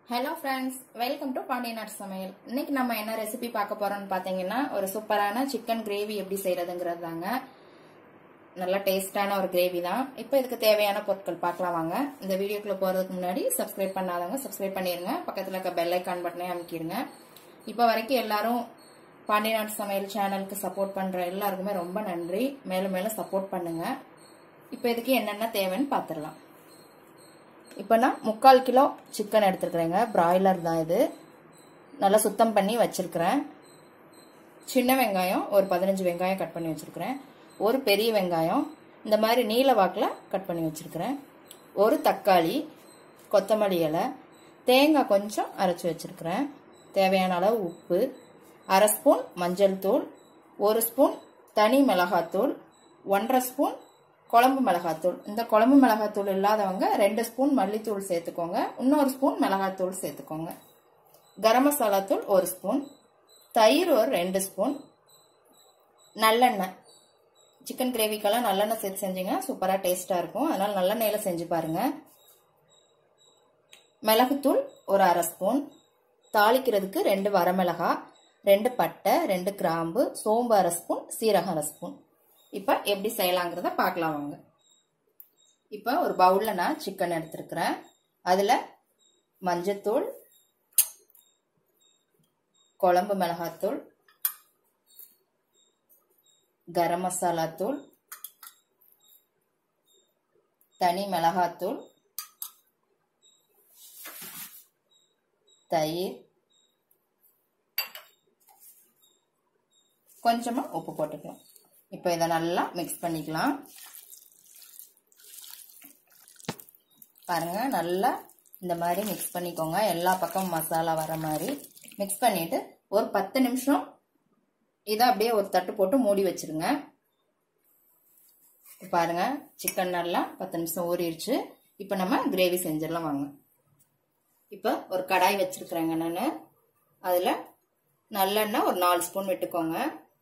hello friends welcome to Pandiyanar சமையல் இன்னைக்கு நம்ம என்ன ரெசிபி பார்க்க போறோம்னு பார்த்தீங்கன்னா ஒரு சூப்பரான சிக்கன் கிரேவி எப்படி செய்யறதுங்கிறது தாங்க நல்ல டேஸ்டான ஒரு கிரேவி தான் இப்போ இதுக்கு தேவையான பொருட்கள் பார்க்கலாம் வாங்க இந்த வீடியோக்குள்ள போறதுக்கு முன்னாடி சப்ஸ்கிரைப் பண்ணாதவங்க சப்ஸ்கிரைப் பண்ணிருங்க பக்கத்தில் இருக்க பெல் ஐக்கான் பட்டனே அமைக்கிடுங்க இப்போ வரைக்கும் எல்லாரும் பாண்டியநாட்டு சமையல் சேனலுக்கு சப்போர்ட் பண்ற எல்லாருக்குமே ரொம்ப நன்றி மேலும் மேலும் சப்போர்ட் பண்ணுங்க இப்போ இதுக்கு என்னென்ன தேவைன்னு பார்த்துடலாம் இப்போ நான் முக்கால் கிலோ சிக்கன் எடுத்துருக்குறேங்க பிராய்லர் தான் இது நல்லா சுத்தம் பண்ணி வச்சிருக்கிறேன் சின்ன வெங்காயம் ஒரு பதினஞ்சு வெங்காயம் கட் பண்ணி வச்சிருக்கிறேன் ஒரு பெரிய வெங்காயம் இந்த மாதிரி நீல வாக்கில் கட் பண்ணி வச்சிருக்கிறேன் ஒரு தக்காளி கொத்தமல்லி இலை தேங்காய் கொஞ்சம் அரைச்சி வச்சிருக்கிறேன் தேவையான அளவு உப்பு அரை ஸ்பூன் மஞ்சள் தூள் ஒரு ஸ்பூன் தனி மிளகாத்தூள் ஒன்றரை ஸ்பூன் குழம்பு மிளகாத்தூள் இந்த குழம்பு மிளகாத்தூள் இல்லாதவங்க ரெண்டு ஸ்பூன் மல்லித்தூள் சேர்த்துக்கோங்க இன்னொரு ஸ்பூன் மிளகாத்தூள் சேர்த்துக்கோங்க கரம் மசாலா தூள் ஒரு ஸ்பூன் தயிர் ஒரு ரெண்டு ஸ்பூன் நல்லெண்ணெய் சிக்கன் கிரேவிக்கெல்லாம் நல்லெண்ணெய் சேர்த்து செஞ்சீங்கன்னா சூப்பராக டேஸ்ட்டாக இருக்கும் அதனால் நல்லெண்ணெயில் செஞ்சு பாருங்கள் மிளகுத்தூள் ஒரு அரை ஸ்பூன் தாளிக்கிறதுக்கு ரெண்டு வரமிளகா ரெண்டு பட்டை ரெண்டு கிராம்பு சோம்பு அரை ஸ்பூன் சீரகம் அரை ஸ்பூன் இப்போ எப்படி செய்யலாங்கிறத பார்க்கலாம் வாங்க இப்போ ஒரு பவுலில் நான் சிக்கன் எடுத்துருக்கிறேன் அதில் மஞ்சத்தூள் குழம்பு மிளகாத்தூள் கரம் மசாலா தூள் தனி மிளகாத்தூள் தயிர் கொஞ்சமாக உப்பு போட்டுக்கலாம் இப்போ இதை நல்லா மிக்ஸ் பண்ணிக்கலாம் பாருங்க நல்லா இந்த மாதிரி மிக்ஸ் பண்ணிக்கோங்க எல்லா பக்கமும் மசாலா வர மாதிரி மிக்ஸ் பண்ணிட்டு ஒரு பத்து நிமிஷம் இதை அப்படியே ஒரு தட்டு போட்டு மூடி வச்சிருங்க பாருங்க சிக்கன் நல்லா பத்து நிமிஷம் ஊறிடுச்சு இப்போ நம்ம கிரேவி செஞ்சிடலாம் வாங்க இப்போ ஒரு கடாய் வச்சிருக்கிறேங்க நான் அதில் நல்லெண்ணெய் ஒரு நாலு ஸ்பூன் விட்டுக்கோங்க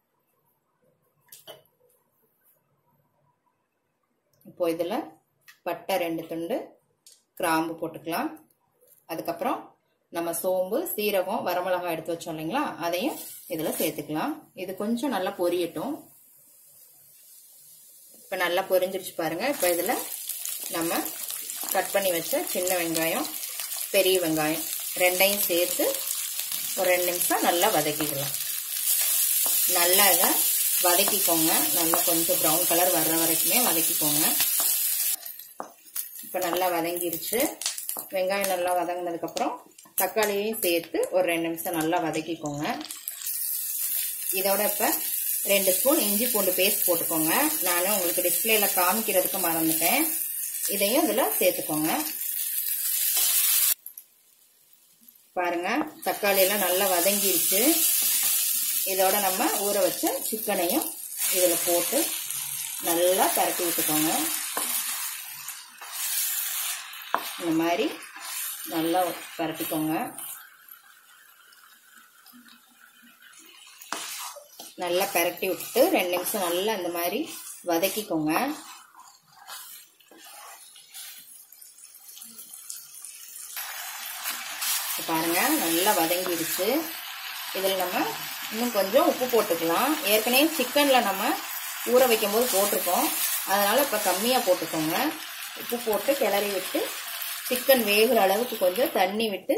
இப்போ இதில் பட்டை ரெண்டு துண்டு கிராம்பு போட்டுக்கலாம் அதுக்கப்புறம் நம்ம சோம்பு சீரகம் வரமிளகாய் எடுத்து வச்சோம் இல்லைங்களா அதையும் இதில் சேர்த்துக்கலாம் இது கொஞ்சம் நல்லா பொரியட்டும் இப்போ நல்லா பொரிஞ்சிருச்சு பாருங்க இப்போ இதில் நம்ம கட் பண்ணி வச்ச சின்ன வெங்காயம் பெரிய வெங்காயம் ரெண்டையும் சேர்த்து ஒரு ரெண்டு நிமிஷம் நல்லா வதக்கிக்கலாம் நல்லா இதை வதக்கிக்கோங்க நல்லா கொஞ்சம் ப்ரௌன் கலர் வர்ற வரைக்குமே வதக்கிக்கோங்க இப்போ நல்லா வதங்கிருச்சு வெங்காயம் நல்லா வதங்கினதுக்கப்புறம் தக்காளியையும் சேர்த்து ஒரு ரெண்டு நிமிஷம் நல்லா வதக்கிக்கோங்க இதோட இப்போ ரெண்டு ஸ்பூன் இஞ்சி பூண்டு பேஸ்ட் போட்டுக்கோங்க நான் உங்களுக்கு டிஸ்பிளேல காமிக்கிறதுக்கு மறந்துட்டேன் இதையும் இதில் சேர்த்துக்கோங்க பாருங்க தக்காளி எல்லாம் நல்லா வதங்கிருச்சு இதோட நம்ம ஊற வச்ச சிக்கனையும் இதில் போட்டு நல்லா பரட்டி விட்டுக்கோங்க இந்த மாதிரி நல்லா பரட்டிக்கோங்க நல்லா பரட்டி விட்டு ரெண்டு நிமிஷம் நல்லா இந்த மாதிரி வதக்கிக்கோங்க பாருங்க நல்லா வதங்கிடுச்சு இதில் நம்ம இன்னும் கொஞ்சம் உப்பு போட்டுக்கலாம் ஏற்கனவே சிக்கனில் நம்ம ஊற வைக்கும் போது போட்டிருக்கோம் அதனால் இப்போ கம்மியாக போட்டுக்கோங்க உப்பு போட்டு கிளறி விட்டு சிக்கன் வேகிற அளவுக்கு கொஞ்சம் தண்ணி விட்டு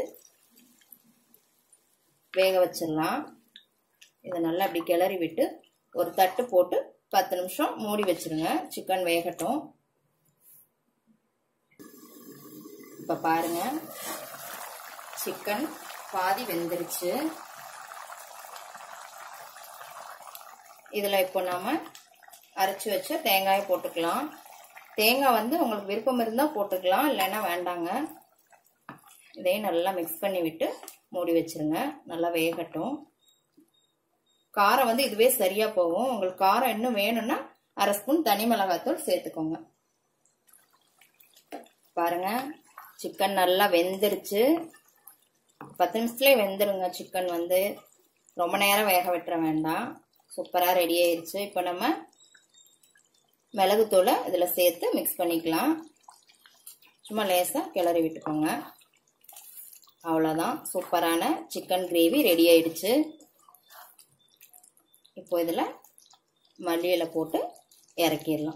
வேக வச்சிடலாம் இதை நல்லா அப்படி கிளறி விட்டு ஒரு தட்டு போட்டு பத்து நிமிஷம் மூடி வச்சிருங்க சிக்கன் வேகட்டும் இப்போ பாருங்க சிக்கன் பாதி வெந்துருச்சு இதில் இப்போ நாம் அரைச்சி வச்ச தேங்காயை போட்டுக்கலாம் தேங்காய் வந்து உங்களுக்கு விருப்பம் இருந்தால் போட்டுக்கலாம் இல்லைன்னா வேண்டாங்க இதையும் நல்லா மிக்ஸ் பண்ணி விட்டு மூடி வச்சிருங்க நல்லா வேகட்டும் காரம் வந்து இதுவே சரியாக போகும் உங்களுக்கு காரம் இன்னும் வேணும்னா அரை ஸ்பூன் தனி மிளகாத்தூள் சேர்த்துக்கோங்க பாருங்க சிக்கன் நல்லா வெந்துருச்சு பத்து நிமிஷத்துலேயே வெந்துருங்க சிக்கன் வந்து ரொம்ப நேரம் வேக விட்டுற வேண்டாம் சூப்பராக ரெடி ஆயிடுச்சு இப்போ நம்ம மிளகுத்தூளை இதில் சேர்த்து மிக்ஸ் பண்ணிக்கலாம் சும்மா லேசாக கிளறி விட்டுக்கோங்க அவ்வளோதான் சூப்பரான சிக்கன் கிரேவி ரெடி ஆயிடுச்சு இப்போ இதில் மல்லியில போட்டு இறக்கிடலாம்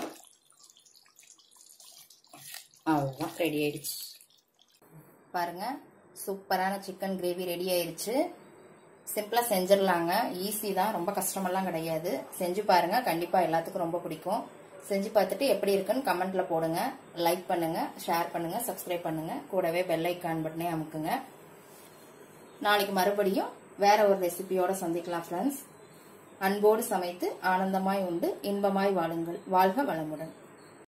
அவ்வளோதான் ரெடி ஆயிடுச்சு பாருங்க சூப்பரான சிக்கன் கிரேவி ரெடி ஆயிடுச்சு சிம்பிளாக செஞ்சிடலாங்க ஈஸி தான் ரொம்ப கஷ்டமெல்லாம் கிடையாது செஞ்சு பாருங்க கண்டிப்பாக எல்லாத்துக்கும் ரொம்ப பிடிக்கும் செஞ்சு பார்த்துட்டு எப்படி இருக்குன்னு கமெண்ட்ல போடுங்க லைக் பண்ணுங்க ஷேர் பண்ணுங்க சப்ஸ்கிரைப் பண்ணுங்க கூடவே பெல் ஐக்கான் பட்டனே அமுக்குங்க நாளைக்கு மறுபடியும் வேற ஒரு ரெசிபியோட சந்திக்கலாம் ஃப்ரெண்ட்ஸ் அன்போடு சமைத்து ஆனந்தமாய் உண்டு இன்பமாய் வாழுங்கள் வாழ்க வளமுடன்